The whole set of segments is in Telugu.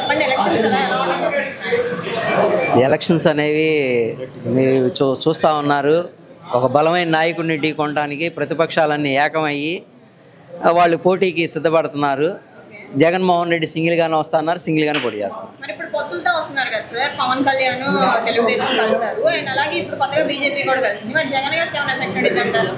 చెప్పండి ఎలక్షన్స్ కదా ఎలా ఉండబోతుంది ఎలక్షన్స్ అనేవి మీరు చూ చూస్తూ ఉన్నారు ఒక బలమైన నాయకుడిని ఢీకొనడానికి ప్రతిపక్షాలన్నీ ఏకమయ్యి ఆ, వాళ్ళు పోటీకి సిద్ధపడుతున్నారు జగన్మోహన్ రెడ్డి సింగిల్గానే వస్తున్నారు సింగిల్గానే పోటీ చేస్తున్నారు మరి ఇప్పుడు పొత్తులతో వస్తున్నారు కదా సార్ పవన్ కళ్యాణ్ తెలుగుదేశం కలిసారు అండ్ అలాగే ఇప్పుడు కొత్తగా బీజేపీ కూడా కలిసింది మరి జగన్ గారికి ఏమైనా ఎఫెక్ట్ ఉండిద్ది అంటారు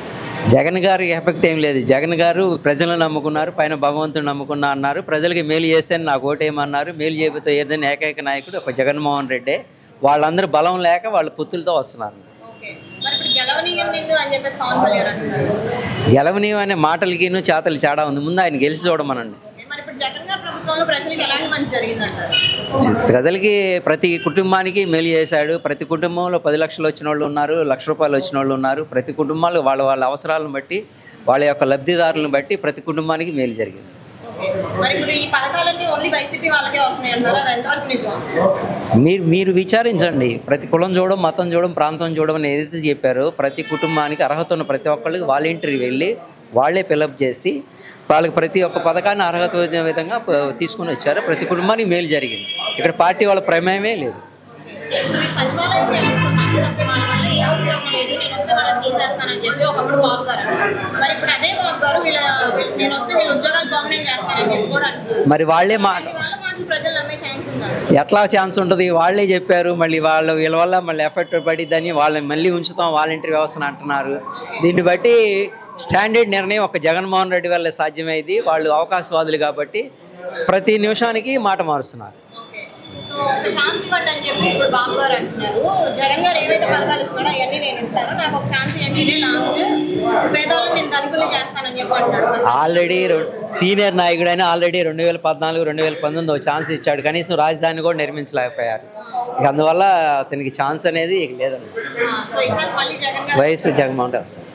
జగన్ గారికి ఎఫెక్ట్ ఏం లేదు జగన్ గారు ప్రజలను నమ్ముకున్నారు పైన భగవంతుని నమ్ముకున్నా అన్నారు ప్రజలకి మేలు చేశాను నాకు ఓటేయమన్నారు మేలు చేయబోతే ఏదైనా ఏకైక నాయకుడు ఒక జగన్మోహన్ రెడ్డే వాళ్ళందరూ బలం లేక వాళ్ళు పుత్తులతో వస్తున్నారు ఓకే మరి ఇప్పుడు గెలవనీయం నిన్ను అని చెప్పేసి పవన్ కళ్యాణ్ అంటున్నారు గెలవని అనే మాటలకిను చేతలు తేడా ఉంది ముందు ఆయన గెలిచి చూడమనండి ఓకే, మరి ఇప్పుడు జగన్ గారి ప్రభుత్వంలో ప్రజలకు ఎలాంటి మంచి జరిగిందంటారు ప్రజలకి ప్రతి కుటుంబానికి మేలు చేశాడు ప్రతి కుటుంబంలో పది లక్షలు వచ్చిన వాళ్ళు ఉన్నారు లక్ష రూపాయలు వచ్చిన వాళ్ళు ఉన్నారు ప్రతి కుటుంబాలు వాళ్ళ వాళ్ళ అవసరాలను బట్టి వాళ్ళ యొక్క లబ్ధిదారులను బట్టి ప్రతి కుటుంబానికి మేలు జరిగింది ఓకే మరి ఇప్పుడు ఈ పథకాలన్నీ ఓన్లీ వైసీపీ వాళ్ళకే వస్తున్నాయి అంటారు అది ఎంతవరకు నిజం అసలు మీరు మీరు విచారించండి ప్రతి కులం చూడడం మతం చూడడం ప్రాంతం చూడడం అని ఏదైతే చెప్పారో ప్రతి కుటుంబానికి అర్హత ఉన్న ప్రతి ఒక్కళ్ళకి వాలంటీర్ వెళ్ళి వాళ్ళే ఫిలప్ చేసి వాళ్ళకి ప్రతి ఒక్క పథకాన్ని అర్హత వచ్చే విధంగా ప- తీసుకుని వచ్చారు ప్రతి కుటుంబానికి మేలు జరిగింది ఇక్కడ పార్టీ వాళ్ళ ప్రమేయమే లేదు ఇప్పుడు ఈ సచివాలయం చేస్తున్నప్పుడు అసలు వాళ్ళ వల్ల ఏ ఉపయోగం లేదు నేను వస్తే వాళ్ళని తీసేస్తానని చెప్పి ఒకప్పుడు బాబు గారు అన్నారు మరి ఇప్పుడు అదే బాబు గారు వీళ్ళ వీళ్ళ- నేను వస్తే వీళ్ళ ఉద్యోగాలు పర్మనెంట్ చేస్తానని చెప్పి కూడా అంటున్నారు మరి వాళ్ళే మా మరి వాళ్ళ మాటలు ప్రజలు నమ్మే ఛాన్స్ ఉంది అసలు ఎట్లా ఛాన్స్ ఉంటుంది వాళ్ళే చెప్పారు మళ్ళీ వాళ్ళు వీళ్ళ వల్ల మళ్ళీ ఎఫెక్ట్ పడిద్దని వాళ్ళని మళ్ళీ ఉంచుతాం వాలంటీర్ వ్యవస్థను అంటున్నారు దీన్ని బట్టి స్టాండర్డ్ నిర్ణయం ఒక జగన్మోహన్ రెడ్డి వల్ల సాధ్యమైంది వాళ్ళు అవకాశవాదులు కాబట్టి ప్రతి నిమిషానికి మాట మారుస్తున్నారు ఓకే సో ఒక ఛాన్స్ ఇవ్వండి అని చెప్పి ఇప్పుడు బాబు గారు అంటున్నారు జగన్ గారు ఏవైతే పథకాలు ఇస్తున్నాడో అవన్నీ నేను ఇస్తాను నాకు ఒక ఛాన్స్ ఇవ్వండి ఇదే లాస్ట్ పేదవాళ్ళని నేను ధనికులు చేస్తానని చెప్పి అంటున్నాడు మరి ఆల్రెడీ సీనియర్ నాయకుడైన ఆల్రెడీ రెండు వేల పద్నాలుగు రెండు వేల పంతొమ్మిది ఒక ఛాన్స్ ఇచ్చాడు కనీసం రాజధాని కూడా నిర్మించలేకపోయారు ఇక అందువల్ల అతనికి ఛాన్స్ అనేది ఇక లేదండి ఆ, సో ఈసారి మళ్ళీ జగన్ గారు వయసు జగన్మోహన్ రెడ్డి వస్తారు